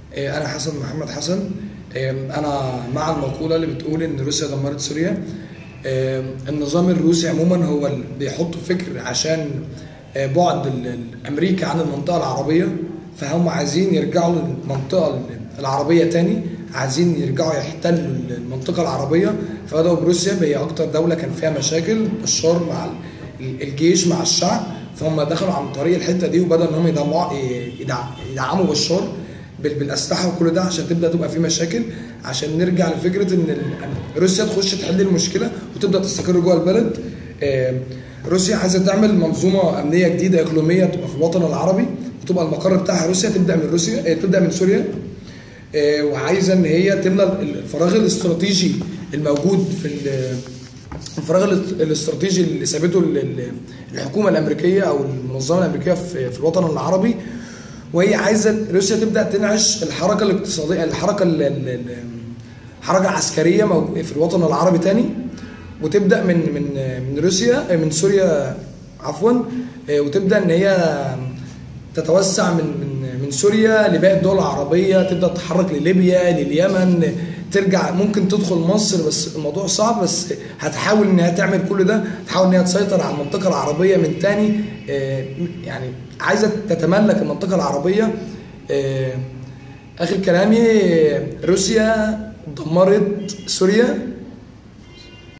إيه، انا حسن محمد حسن إيه، انا مع المقوله اللي بتقول ان روسيا دمرت سوريا إيه، النظام الروسي عموما هو اللي بيحط فكر عشان إيه، بعد ال- ال- امريكا عن المنطقه العربيه فهم عايزين يرجعوا للمنطقه العربيه تاني عايزين يرجعوا يحتلوا المنطقه العربيه فبداوا بروسيا هي اكتر دوله كان فيها مشاكل بشار مع ال- الجيش مع الشعب فهم دخلوا عن طريق الحته دي وبداوا ان هم يدعموا يدع- يدعموا بشار بال- بالاسلحه وكل ده عشان تبدا تبقى في مشاكل عشان نرجع لفكره ان ال- روسيا تخش تحل المشكله وتبدا تستقر جوه البلد آه، روسيا عايزه تعمل منظومه امنيه جديده اقليميه تبقى في الوطن العربي وتبقى المقر بتاعها روسيا تبدا من روسيا آه، تبدا من سوريا آه، وعايزه ان هي تملى الفراغ الاستراتيجي الموجود في ال- الفراغ الاست- الاستراتيجي اللي سابته ال- ال- الحكومه الامريكيه او المنظمه الامريكيه في في الوطن العربي وهي عايزه روسيا تبدا تنعش الحركه الاقتصاديه الحركه ال- ال- ال- الحركه العسكريه مو- في الوطن العربي تاني وتبدا من من من روسيا من سوريا عفوا وتبدا ان هي تتوسع من من من سوريا لباقي الدول العربيه تبدا تتحرك لليبيا لليمن ترجع ممكن تدخل مصر بس الموضوع صعب بس هتحاول ان هي تعمل كل ده تحاول ان هي تسيطر على المنطقه العربيه من تاني آه، يعني عايزه تتملك المنطقه العربيه آه، اخر كلامي روسيا دمرت سوريا